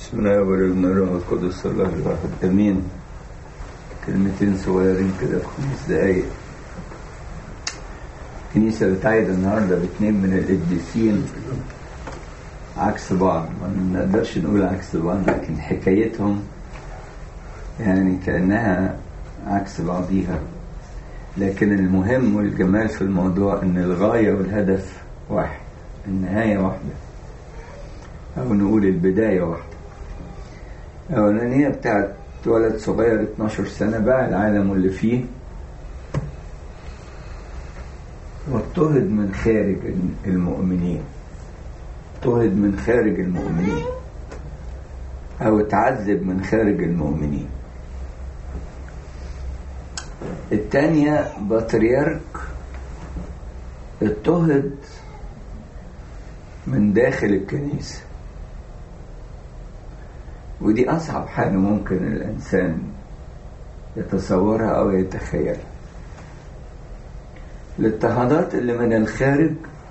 بسم الله والابن الروح القدس الله الواحد امين كلمتين صغيرين كده في خمس دقايق الكنيسة بتعيد النهاردة باتنين من القديسين عكس بعض ما نقدرش نقول عكس بعض لكن حكايتهم يعني كأنها عكس بعضيها لكن المهم والجمال في الموضوع ان الغاية والهدف واحد النهاية واحدة او نقول البداية واحدة الاولانية بتاعت ولد صغير 12 سنة باع العالم واللي فيه واضطهد من خارج المؤمنين اضطهد من خارج المؤمنين او اتعذب من خارج المؤمنين التانية بطريرك اضطهد من داخل الكنيسة ودي أصعب حاجة ممكن الإنسان يتصورها أو يتخيلها الاضطهادات اللي من الخارج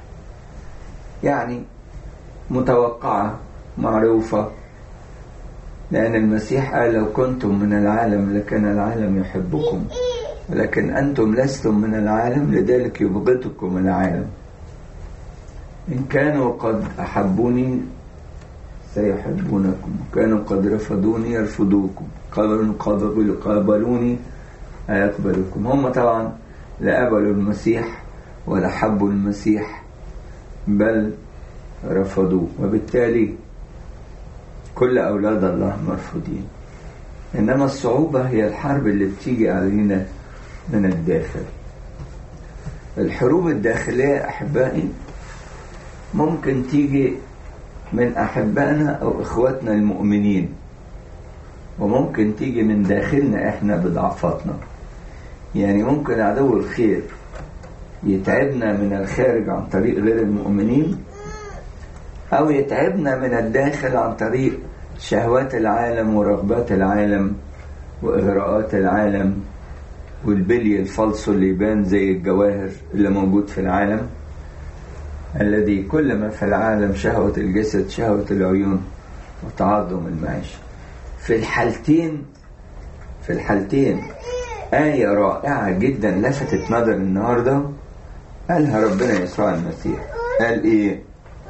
يعني متوقعة معروفة لأن المسيح قال لو كنتم من العالم لكان العالم يحبكم ولكن أنتم لستم من العالم لذلك يبغضكم العالم إن كانوا قد أحبوني سيحبونكم كانوا قد رفضوني يرفضوكم قالوا قد قابلوني أيقبلكم هم طبعا لا قبلوا المسيح ولا حبوا المسيح بل رفضوه وبالتالي كل أولاد الله مرفوضين إنما الصعوبة هي الحرب اللي بتيجي علينا من الداخل الحروب الداخلية أحبائي ممكن تيجي من أحبائنا أو إخواتنا المؤمنين وممكن تيجي من داخلنا إحنا بضعفاتنا يعني ممكن عدو الخير يتعبنا من الخارج عن طريق غير المؤمنين أو يتعبنا من الداخل عن طريق شهوات العالم ورغبات العالم وإغراءات العالم والبلي الفالصو اللي يبان زي الجواهر اللي موجود في العالم الذي كل ما في العالم شهوة الجسد شهوة العيون وتعظم المعيشة في الحالتين في الحالتين آية رائعة جدا لفتت نظر النهاردة قالها ربنا يسوع المسيح قال إيه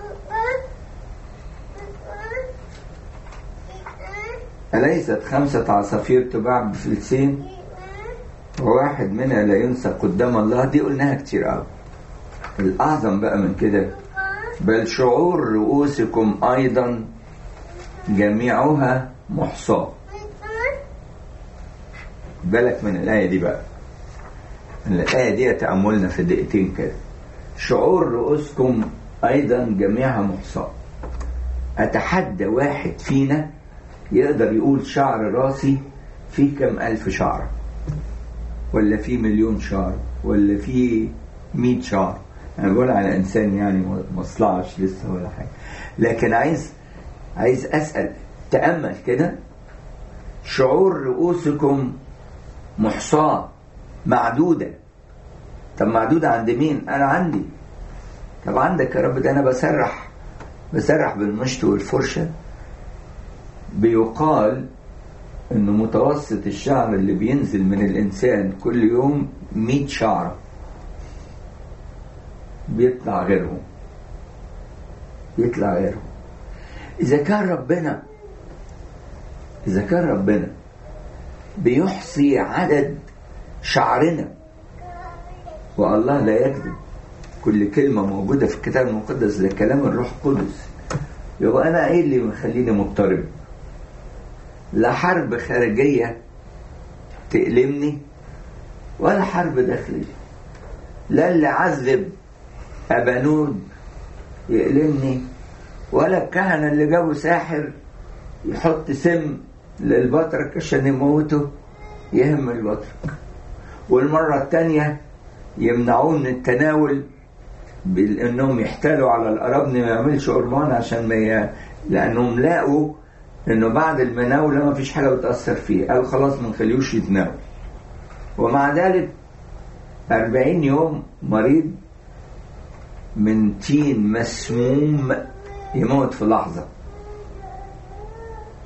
أليست خمسة عصافير تباع بفلسين وواحد منها لا ينسى قدام الله دي قلناها كتير قوي الأعظم بقى من كده بل شعور رؤوسكم أيضا جميعها محصاة بالك من الآية دي بقى الآية دي تأملنا في دقيقتين كده شعور رؤوسكم أيضا جميعها محصاة أتحدى واحد فينا يقدر يقول شعر راسي فيه كم ألف شعر ولا فيه مليون شعر ولا فيه مئة شعر أنا بقول على إنسان يعني مصلعش لسه ولا حاجة لكن عايز عايز أسأل تأمل كده شعور رؤوسكم محصاة معدودة طب معدودة عند مين؟ أنا عندي طب عندك يا رب ده أنا بسرح بسرح بالمشط والفرشة بيقال انه متوسط الشعر اللي بينزل من الانسان كل يوم 100 شعره بيطلع غيرهم بيطلع غيرهم اذا كان ربنا اذا كان ربنا بيحصي عدد شعرنا والله لا يكذب كل كلمة موجودة في الكتاب المقدس ده كلام الروح القدس يبقى أنا إيه اللي مخليني مضطرب؟ لا حرب خارجية تألمني ولا حرب داخلية لا اللي عذب أبانود يألمني ولا الكهنة اللي جابوا ساحر يحط سم للبطرك عشان يموته يهم البطرك والمرة التانية يمنعوه من التناول بانهم يحتالوا على القرابن ما يعملش قربان عشان ما ي... لانهم لاقوا انه بعد المناولة ما فيش حاجة بتأثر فيه قال خلاص ما نخليهوش يتناول ومع ذلك أربعين يوم مريض من تين مسموم يموت في لحظة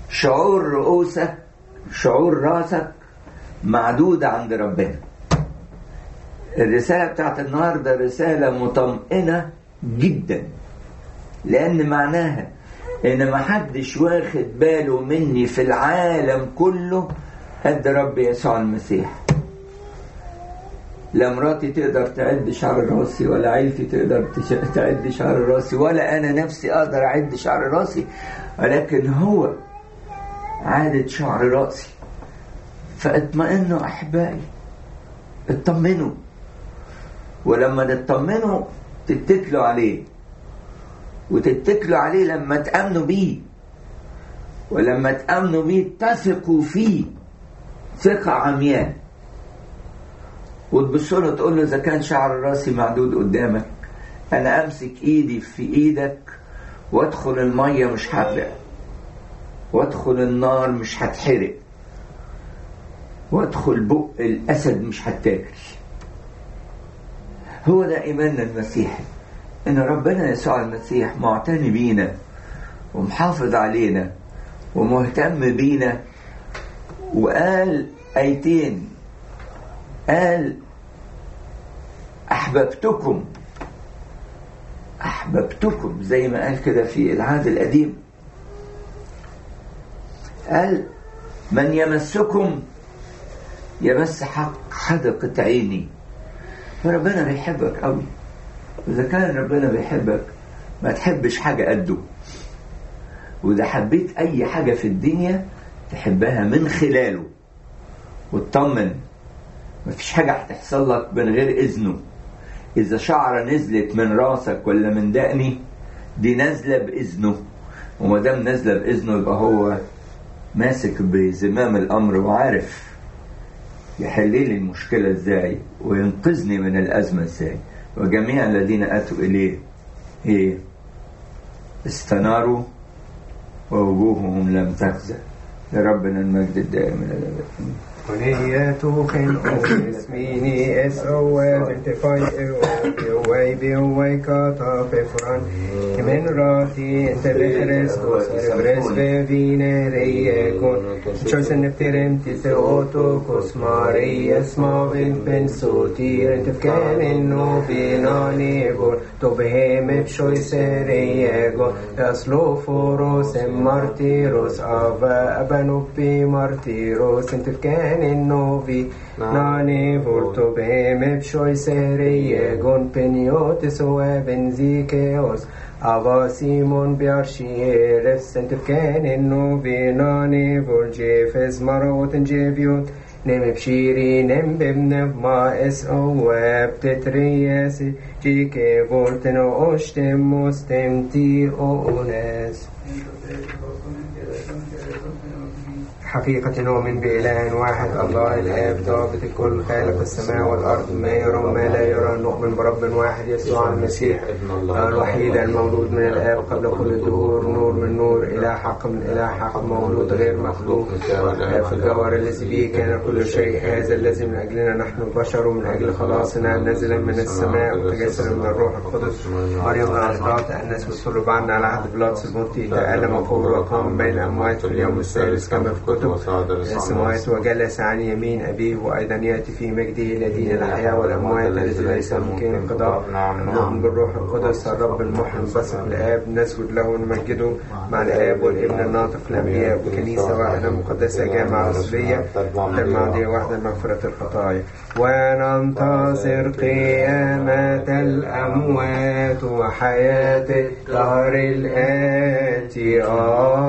شعور رؤوسك شعور راسك معدود عند ربنا الرسالة بتاعت النهاردة رسالة مطمئنة جدا لأن معناها إن محدش واخد باله مني في العالم كله قد رب يسوع المسيح لا مراتي تقدر تعد شعر راسي ولا عيلتي تقدر تعد شعر راسي ولا أنا نفسي أقدر أعد شعر راسي ولكن هو عادة شعر راسي فاطمئنوا أحبائي اطمنوا ولما تطمنوا تتكلوا عليه وتتكلوا عليه لما تأمنوا بيه ولما تأمنوا بيه تثقوا فيه ثقة عمياء وتبصوا له تقول له إذا كان شعر راسي معدود قدامك أنا أمسك إيدي في إيدك وأدخل المية مش هغرق وأدخل النار مش هتحرق وأدخل بق الأسد مش هتاكل هو ده إيماننا المسيحي إن ربنا يسوع المسيح معتني بينا ومحافظ علينا ومهتم بينا وقال آيتين قال أحببتكم أحببتكم زي ما قال كده في العهد القديم قال من يمسكم يمس حق حدقة عيني فربنا بيحبك قوي وإذا كان ربنا بيحبك ما تحبش حاجة قده وإذا حبيت أي حاجة في الدنيا تحبها من خلاله وتطمن مفيش حاجة هتحصل لك من غير إذنه إذا شعرة نزلت من راسك ولا من دقني دي نازلة بإذنه وما دام نازلة بإذنه يبقى هو ماسك بزمام الأمر وعارف يحل لي المشكلة إزاي وينقذني من الأزمة إزاي وجميع الذين أتوا إليه إيه استناروا ووجوههم لم تخزى لربنا المجد الدائم إلى الأبد Onighetochen osmini es owe inte fai ewei bi owei kata pefran Kimen rati inte becherestos Erebres bevine reiekon Chosen neftirem tise oto kos Marias mavin pensotir Inte fkemin no binani evor To behem epshoise reiekon Jaslo foros em martiros Ava abanupi martiros Inte fkemin innovi nane volto beme pshoi sereie gon peniotis o benzikeos Ava Simon Biarshie refsent ken innovi nane volje fez marot jeviot Nem bshiri nem bibnev ma es o web tetries jike volten o ostem mostem ti o unes حقيقة نؤمن بإله واحد الله الآب ضابط الكل خالق السماء والأرض ما يرى وما لا يرى نؤمن برب واحد يسوع المسيح الوحيد المولود من الآب قبل كل الدهور نور من نور إله حق من إله حق مولود غير مخلوق في الجوهر الذي به كان كل شيء هذا الذي من أجلنا نحن البشر ومن أجل خلاصنا نازلا من السماء متجسدا من الروح القدس مريم أعطت الناس بالصلب عنا على عهد بلاطس الموتي تألم وقبر وقام بين الأموات في اليوم الثالث كما في كتب السماوات وجلس عن يمين أبيه وأيضا يأتي في مجده إلى دين الأحياء والأموات الذي ليس ممكن انقضاء نؤمن بالروح القدس الرب المحن بصف الآب نسجد له ونمجده مع الآب والابن الناطق الأنبياء بكنيسة واحدة مقدسة جامعة أسرية المعدية واحدة لمغفرة الخطايا وننتظر قيامة الأموات وحياة الدهر الآتي آه